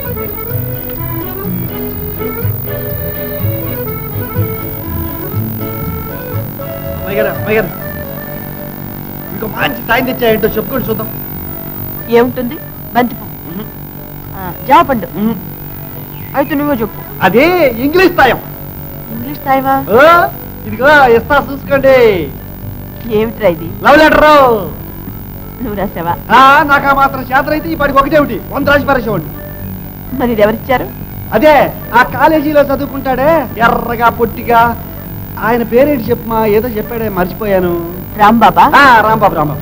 అమ్మాయి గారు అమ్మాయి గారు ఇంకో మంచి సాయం తెచ్చాయంటో చెప్పుకొని చూద్దాం ఏముంటుంది బంతి పువ్వు ఆ, జామ పండు అయితే నువ్వే చెప్పు అదే ఇంగ్లీష్ సాయం ఇంగ్లీష్ తాయివా ఓ, ఇదిగో ఇస్తా చూసుకోండి ఏమిట్రా ఇది లవ్ లెటర్ నువ్వు రాసావా నాకు ఆ మాత్రం శాతం అయితే ఈ పాటికి ఒకటే ఒకటి వంద రాసి పరేసేవాడి మరి ఇది ఎవరిచ్చారు అదే ఆ కాలేజీలో చదువుకుంటాడే ఎర్రగా పొట్టిగా ఆయన పేరేంటి చెప్పమా ఏదో చెప్పాడే మర్చిపోయాను రాంబాబా ఆ, రాంబాబు రాంబాబు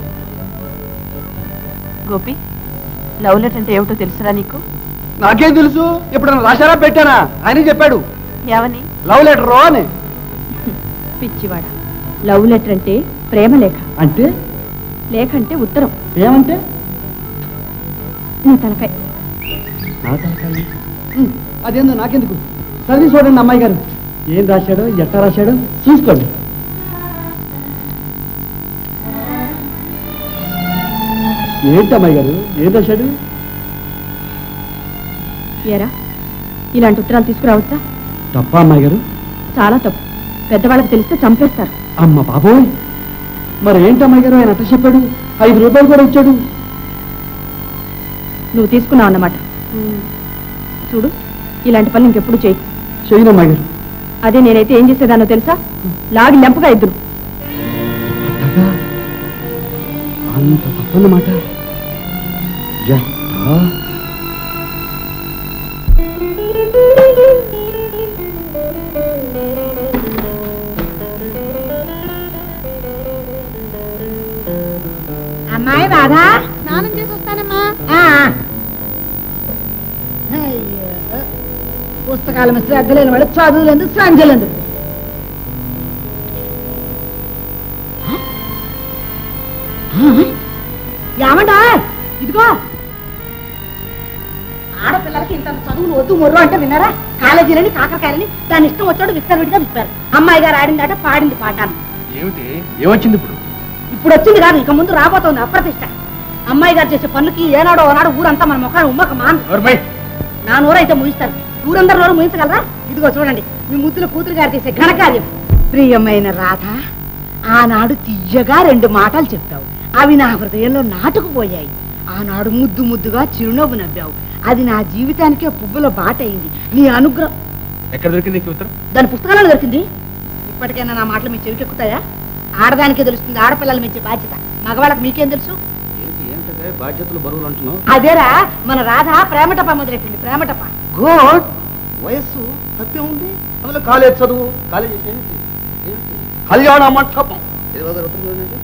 గోపి లవ్ లెటర్ అంటే ఏమిటో తెలుసురా నీకు నాకేం తెలుసు ఎప్పుడన్నా రాశారా పెట్టానా ఆయన చెప్పాడు ఏమని లవ్ లెటర్ అని పిచ్చివాడ లవ్ లెటర్ అంటే ప్రేమ లేఖ అంటే లేఖ అంటే ఉత్తరం ఏమంటే నీ తలకాయ ఉమ్, అదేందో నాకెందుకు చదివి చూడండి అమ్మాయి గారు ఏం రాశాడో ఎట్ట రాశాడో చూసుకోండి ఏంటి అమ్మాయి గారు ఏం రాశాడు ఏరా ఇలాంటి ఉత్తరాలు తీసుకురావచ్చా తప్ప అమ్మాయి గారు చాలా తప్పు పెద్దవాళ్ళకి తెలిస్తే చంపేస్తారు అమ్మ బాబోయ్ మరి ఏంటి అమ్మాయి గారు ఆయన అట్ట చెప్పాడు ఐదు రూపాయలు కూడా ఇచ్చాడు నువ్వు తీసుకున్నావు అన్నమాట చూడు ఇలాంటి పనులు ఇంకెప్పుడు చేయి చేయను అమ్మాయి గారు అదే నేనైతే ఏం చేసేదానో తెలుసా లాగి లెంపగా ఇద్దును అట్టగా అంత తప్పన్నమాట ఎట్టా? అమ్మాయి రాధా స్నానం చేసి వస్తానమ్మా ఆ. అయ్యో. పుస్తకాల మీద శ్రద్ధ లేని వాళ్ళు చదువులేదు సంజలేదు ఏమంటా ఇదిగో ఆడపిల్లలకి ఇంత చదువులు వద్దు మొర్రు అంటే విన్నారా కాలేజీలని కాకరకాయలని దాని ఇష్టం వచ్చాడు విస్తరవిడిగా విప్పారు అమ్మాయి గారు ఆడిందట పాడింది పాటాను ఏమిటి ఏమొచ్చింది ఇప్పుడు ఇప్పుడు వచ్చింది కాదు ఇక ముందు రాబోతోంది అప్రతిష్ట అమ్మాయి గారు చేసే పనులకి ఏనాడో ఓనాడు ఊరంతా మన ముఖాన్ని ఉమ్మక మాన్ నా నోరైతే ముగిస్తారు ఊరందరి నోరు ముగించగలరా ఇదిగో చూడండి మీ ముద్దుల కూతురు గారు చేసే ఘనకార్యం ప్రియమైన రాధ ఆనాడు తీయగా రెండు మాటలు చెప్పావు అవి నా హృదయంలో నాటుకుపోయాయి ఆనాడు ముద్దు ముద్దుగా చిరునవ్వు నవ్వావు అది నా జీవితానికే పువ్వుల బాట అయింది నీ అనుగ్రహం ఎక్కడ దొరికింది నీకు ఉత్తరం దాని పుస్తకాలలో దొరికింది ఇప్పటికైనా నా మాటలు మీ చెవికెక్కుతాయా ఆడదానికే తెలుస్తుంది ఆడపిల్లల మించే బాధ్యత మగవాళ్ళకి మీకేం తెలుసు ఏంటంటే బాధ్యతలు బరువులు అంటున్నావు అదేరా మన రాధ ప్రేమటప మొదలెట్టింది ప్రేమటప గుడ్ వయస్సు తప్పే ఉంది అందులో కాలేజ్ చదువు కాలేజ్ ఏంటి ఏంటి? కళ్యాణ మంటపం ఏదో జరుగుతుంది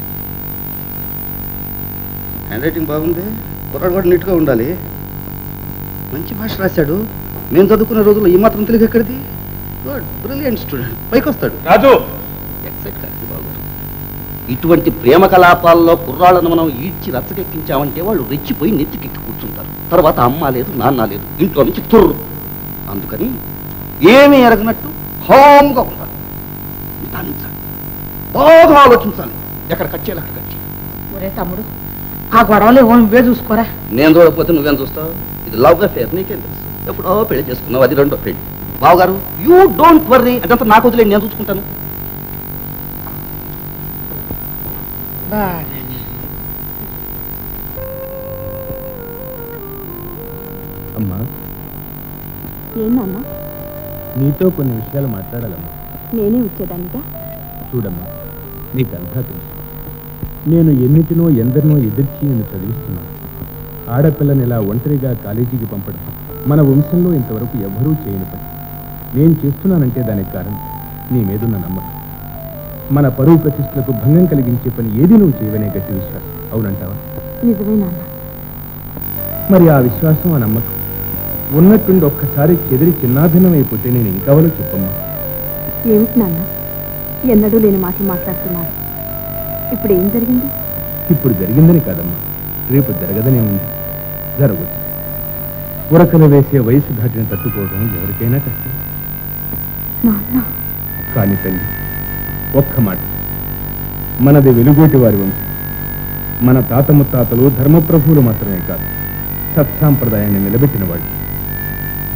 హ్యాండ్ రైటింగ్ బాగుంది కుర్రాడు కూడా నీట్గా ఉండాలి మంచి భాష రాశాడు మేము చదువుకున్న రోజుల్లో ఈ మాత్రం తెలుగు ఎక్కడిది గుడ్ బ్రిలియంట్ స్టూడెంట్ పైకి వస్తాడు రాజు ఎక్సైట్ కాదు బాబు ఇటువంటి ప్రేమ కలాపాల్లో కుర్రాళ్ళను మనం ఈడ్చి రచ్చకెక్కించామంటే వాళ్ళు రెచ్చిపోయి నెత్తికెక్కి కూర్చుంటారు తర్వాత అమ్మ లేదు నాన్న లేదు ఇంట్లో నుంచి తుర్రు అందుకని ఏమీ ఎరగనట్టు హామ్గా ఉండాలి నిదానించాలి బాగా ఆలోచించాలి ఎక్కడ కచ్చేయాలి అక్కడ కచ్చి ఒరే తమ్ముడు ఆ గొడవలు ఏమో నువ్వే చూసుకోరా నేను చూడకపోతే నువ్వేం చూస్తావు ఇది లవ్ అఫేర్ నీకేం తెలుసు ఎప్పుడో పెళ్లి చేసుకున్నావు అది రెండో పెళ్లి బావగారు యూ డోంట్ వర్రీ అదంతా నాకు వదిలేండి నేను చూసుకుంటాను అమ్మా ఏందన్నా నీతో కొన్ని విషయాలు మాట్లాడాలమ్మా నేనే వచ్చేదానిగా చూడమ్మా నీకంతా తెలుసు నేను ఎన్నిటినో ఎందరినో ఎదిర్చి నేను చదివిస్తున్నాను ఆడపిల్లని ఇలా ఒంటరిగా కాలేజీకి పంపడం మన వంశంలో ఇంతవరకు ఎవ్వరూ చేయని పని నేను చేస్తున్నానంటే దానికి కారణం నీ మీదున్న నమ్మకం మన పరువు ప్రతిష్టలకు భంగం కలిగించే పని ఏది నువ్వు చేయవనే గట్టి విశ్వాసం అవునంటావా నిజమే నాన్న మరి ఆ విశ్వాసం ఆ నమ్మకం ఉన్నట్టుండి ఒక్కసారి చెదిరి చిన్నాభిన్నమైపోతే నేను ఇంకావలో చెప్పమ్మా ఏమిటి నాన్న ఎన్నడూ లేని మాటలు మాట్లాడుతున్నారు ఇప్పుడు ఏం జరిగింది ఇప్పుడు జరిగిందని కాదమ్మా రేపు జరగదనే ఉంది జరగచ్చు ఉరకలు వేసే వయసు దాటిని తట్టుకోవడం ఎవరికైనా కష్టం నాన్న కానీ తల్లి ఒక్క మాట మనది వెలుగోటి వారి వంశం మన తాత ముత్తాతలు ధర్మప్రభువులు మాత్రమే కాదు సత్సాంప్రదాయాన్ని నిలబెట్టిన వాళ్ళు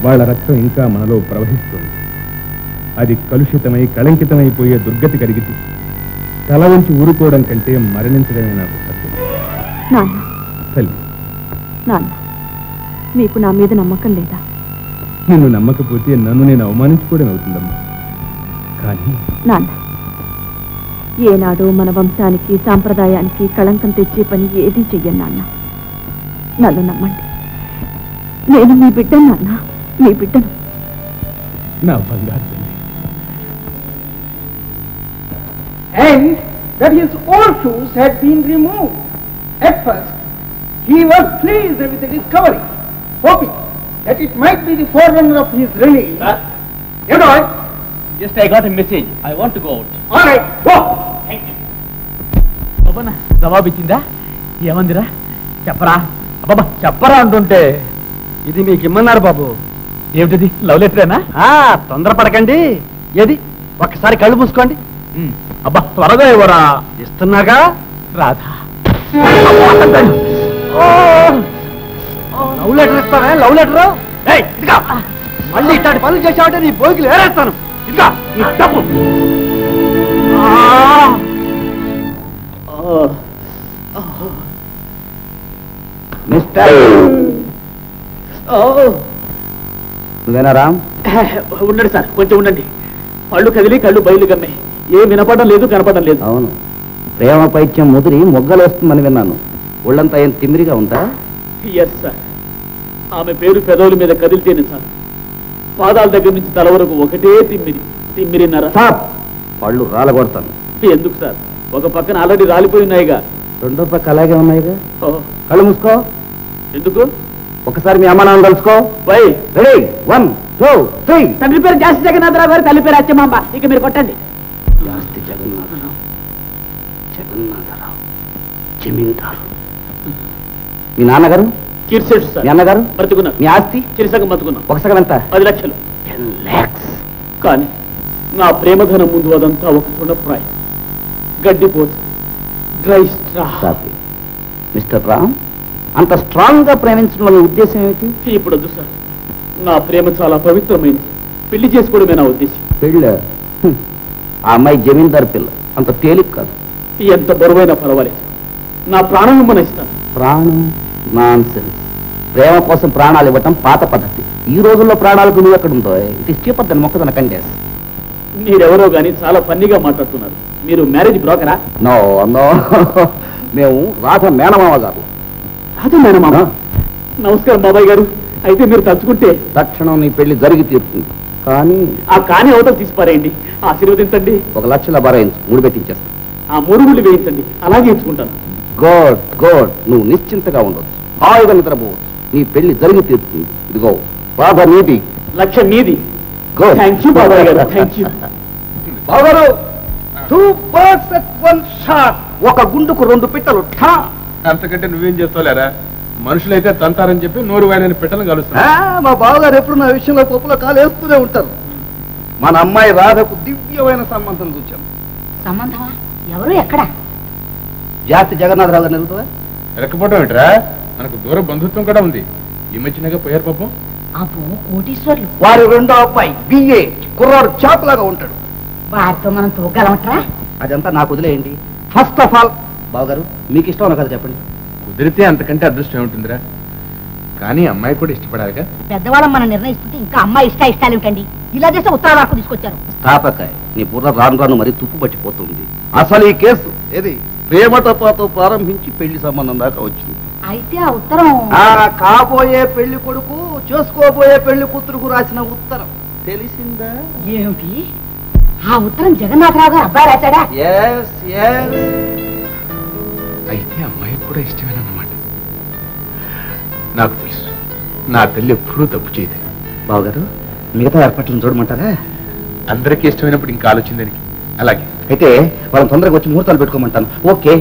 వాళ్ళ రక్తం ఇంకా మనలో ప్రవహిస్తుంది అది కలుషితమై కళంకితమైపోయే దుర్గతి కలిగితే తల వంచి ఊరుకోవడం కంటే మరణించడమే నాకు సత్యం నాన్న తల్లి నాన్న మీకు నా మీద నమ్మకం లేదా నిన్ను నమ్మకపోతే నన్ను నేను అవమానించుకోవడం అవుతుందమ్మా కానీ నాన్న ఏనాడు మన వంశానికి సాంప్రదాయానికి కళంకం తెచ్చే పని ఏదీ చెయ్యను నాన్న నన్ను నమ్మండి నేను మీ బిడ్డను నాన్న మీ బిడ్డను నా బంగారు తల్లి and that his old shoes had been removed. At first, he was pleased with the discovery, hoping that it might be the forerunner of his release. you know it? Just I got a message I want go out All right, go. బాబా జవాబు ఇచ్చిందా ఏమందిరా చెప్పరా అబ్బాబా చెప్పరా అంటుంటే ఇది మీకు ఇమ్మన్నారు బాబు ఏమిటిది love లెటరేనా ఆ, తొందరపడకండి ఏది ఒక్కసారి కళ్ళు మూసుకోండి అబ్బా త్వరగా ఇవ్వరా ఇస్తున్నాగా రాధా లవ్ లెటర్ ఇస్తావే లవ్ లెటర్ ఇదిగా మళ్ళీ ఇట్లాంటి పనులు చేసావంటే నీ బోగిలు ఏరేస్తాను ఇదిగా నీ డబ్బు మిస్టర్ నువ్వేనా రామ్ ఉండండి సార్ కొంచెం ఉండండి పళ్ళు కదిలి కళ్ళు బయలు కమ్మాయి ఏం వినపడడం లేదు కనపడడం లేదు అవును ప్రేమ పైత్యం ముదిరి మొగ్గలు వస్తుందని విన్నాను ఒళ్ళంతా ఏం తిమ్మిరిగా ఉందా ఎస్ సార్ ఆమె పేరు పెదవుల మీద కదిలితేనే సార్ పాదాల దగ్గర నుంచి తల వరకు ఒకటే తిమ్మిరి తిమ్మిరిన్నర స్టాప్ పళ్ళు రాలగొడతాను ఎందుకు సార్ ఒక పక్కన ఆల్రెడీ రాలిపోయి ఉన్నాయిగా రెండో పక్క అలాగే ఉన్నాయిగా ఓ, కళ్ళు మూసుకో ఎందుకు ఒకసారి మీ అమ్మ నాన్న కలుసుకో why ready one two three తండ్రి పేరు జాస్తి జగన్నాథరావు గారు తల్లి పేరు అచ్చమాంబ ఇక మీరు కొట్టండి జాస్తి జగన్నాథరావు జగన్నాథరావు జమీందారు మీ నాన్నగారు కిర్సెట్ మీ సార్ అన్నగారు బ్రతుకున్నారు మీ ఆస్తి చిరుసగం బతుకున్నాం ఒక సగం ఎంత పది లక్షలు టెన్ ల్యాక్స్ కానీ నా ప్రేమధనం ముందు అదంతా ఒక తృణప్రాయం గడ్డిపోతు డ్రై స్ట్రా మిస్టర్ రామ్ అంత స్ట్రాంగ్ గా ప్రేమించడంలో మీ ఉద్దేశం ఏమిటి ఇప్పుడు వద్దు సార్ నా ప్రేమ చాలా పవిత్రమైంది పెళ్లి చేసుకోవడమే నా ఉద్దేశం పెళ్ళ హ్మ్. ఆ అమ్మాయి జమీందారు పిల్ల అంత తేలిక కాదు ఎంత బరువైనా పర్వాలేదు నా ప్రాణం మన ఇస్తాను ప్రాణం నాన్ ప్రేమ కోసం ప్రాణాలు ఇవ్వటం పాత పద్ధతి ఈ రోజుల్లో ప్రాణాలకు నువ్వు ఎక్కడ ఉందో ఇట్ ఇస్ చీపర్ దాని మొక్కదన కండేస్ మీరెవరో గాని చాలా ఫన్నీగా మాట్లాడుతున్నారు మీరు మ్యారేజ్ బ్రోకరా నో నో మేము రాధ మేనమామ గారు రాజు మేనమామ నమస్కారం బాబాయ్ గారు అయితే మీరు తలుచుకుంటే తక్షణం నీ పెళ్లి జరిగి తీరుతుంది కానీ ఆ కాని అవతల తీసిపారేయండి ఆశీర్వదించండి ఒక లక్షల బరాయించు మూడు పెట్టించేస్తాను ఆ మూడు గుళ్ళు వేయించండి అలాగే ఇచ్చుకుంటాను గుడ్ గుడ్ నువ్వు నిశ్చింతగా ఉండొచ్చు హాయిగా నిద్రపోవచ్చు నీ పెళ్లి జరిగి తీరుతుంది ఇదిగో రాధ నీది లక్ష మీది గుడ్ థ్యాంక్ యూ బాబాయ్ గారు థ్యాంక్ యూ బావగారు Two birds at one shot. ఒక గుండుకు రెండు పిట్టలు ఠా అంతకంటే నువ్వేం చేస్తావులేరా మనుషులైతే తంతారని చెప్పి నోరు వాడిన పెట్టలను ఆ, కలుస్తా మా బావగారు ఎప్పుడు నా విషయంలో పప్పులో కాలేస్తూనే ఉంటారు మన అమ్మాయి రాధకు దివ్యమైన సంబంధం చూచాం సంబంధమా ఎవరు ఎక్కడ జాతి జగన్నాథరావు గారిని అడుగుతావా ఎరకపోవడం ఏంట్రా మనకు దూర బంధుత్వం కూడా ఉంది ఈ మధ్యనగా పోయారు పాపం అబ్బో కోటీశ్వర్లు వారి రెండో అబ్బాయి బిఏ కుర్రాడు చాపలాగా ఉంటాడు వారితో మనం తోగలమట్రా అదంతా నాకు వదిలేయండి ఫస్ట్ ఆఫ్ ఆల్ బావగారు మీకు ఇష్టం ఉన్న కదా చెప్పండి కుదిరితే అంతకంటే అదృష్టం ఏముంటుందిరా కానీ అమ్మాయి కూడా ఇష్టపడాలిగా పెద్దవాళ్ళం మనం నిర్ణయిస్తుంటే ఇంకా అమ్మాయి ఇష్ట ఇష్టాలు ఏమిటండి ఇలా చేస్తే ఉత్తరాల వరకు తీసుకొచ్చారు తాపకాయ నీ బుర్ర రాను రాను మరీ తుప్పు పట్టిపోతుంది అసలు ఈ కేసు ఏది ప్రేమ తపాతో ప్రారంభించి పెళ్లి సంబంధం దాకా వచ్చింది అయితే ఆ ఉత్తరం ఆ కాబోయే పెళ్లి కొడుకు చేసుకోబోయే పెళ్లి కూతురుకు రాసిన ఉత్తరం తెలిసిందా ఏమిటి ఆ ఉత్తరం జగన్నాథరావు గారు అబ్బాయి రాశాడా ఎస్ ఎస్ అయితే అమ్మాయి కూడా ఇష్టమేనన్నమాట నాకు తెలుసు నా తల్లి ఎప్పుడూ తప్పు చేయదు బావగారు మిగతా ఏర్పాట్లను చూడమంటారా అందరికీ ఇష్టమైనప్పుడు ఇంకా ఆలోచన దానికి అలాగే అయితే వాళ్ళని తొందరగా వచ్చి ముహూర్తాలు పెట్టుకోమంటాను ఓకే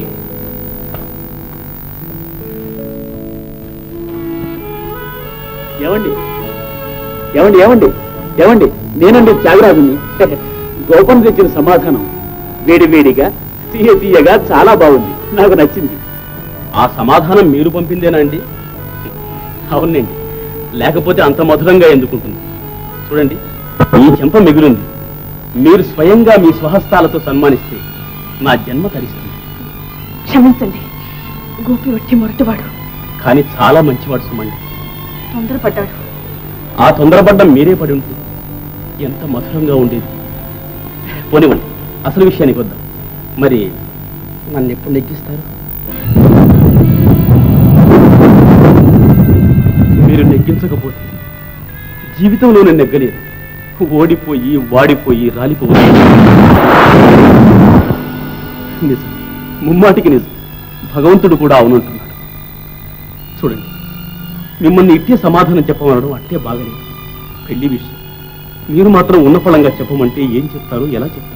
ఏమండి ఏమండి ఏమండి ఏమండి నేనండి త్యాగరాజుని గోపన్ తెచ్చిన సమాధానం వేడి వేడిగా తీయ తీయగా చాలా బాగుంది నాకు నచ్చింది ఆ సమాధానం మీరు పంపిందేనా అండి అవునండి లేకపోతే అంత మధురంగా ఎందుకుంటుంది చూడండి ఈ చెంప మిగులుంది మీరు స్వయంగా మీ స్వహస్తాలతో సన్మానిస్తే నా జన్మ తరిస్తుంది క్షమించండి గోపి వచ్చి మొరటివాడు కానీ చాలా మంచివాడు సుమండి తొందరపడ్డాడు ఆ తొందరపడ్డం మీరే పడి ఉంటుంది ఎంత మధురంగా ఉండేది పోనివ్వండి అసలు విషయానికి వద్దాం మరి నన్ను ఎప్పుడు నెగ్గిస్తారు మీరు నెగ్గించకపోతే జీవితంలో నేను నెగ్గలేదు ఓడిపోయి వాడిపోయి రాలిపోవాలి నిజం ముమ్మాటికి నిజం భగవంతుడు కూడా అవునంటున్నాడు చూడండి మిమ్మల్ని ఇట్టే సమాధానం చెప్పమనడం అట్టే బాగలేదు పెళ్లి విషయం మీరు మాత్రం ఉన్నపళంగా చెప్పమంటే ఏం చెప్తారు ఎలా చెప్తారు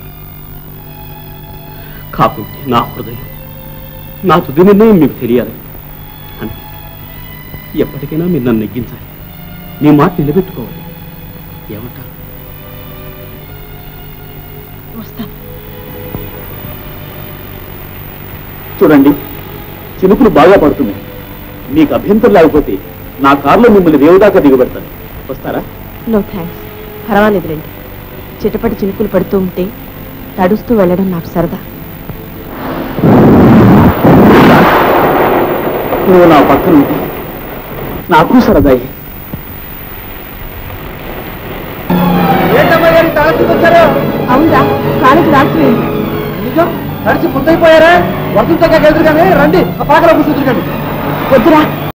కాకుంటే నా హృదయం నా తుది నిర్ణయం మీకు తెలియాలి అంతే ఎప్పటికైనా మీరు నన్ను నెగ్గించాలి మీ మాట నిలబెట్టుకోవాలి ఏమంటారు వస్తాను చూడండి చినుకులు బాగా పడుతున్నాయి మీకు అభ్యంతరం లేకపోతే నా కారులో మిమ్మల్ని వేవుదాకా దిగబెడతాను వస్తారా నో థ్యాంక్స్ పర్వాలేదులేండి చిటపటి చినుకులు పడుతూ ఉంటే తడుస్తూ వెళ్ళడం నాకు సరదా నువ్వు నా పక్కన ఉంటే నాకు సరదాయి ఏంటమ్మా గారు తలసి వచ్చారు అవునా కాలేజీ రాసిపోయింది నిజం తడిచి ముద్దైపోయారా వర్షం తగ్గ ఎదురుగానే రండి ఆ పాకలో కూర్చుంటారు వద్దురా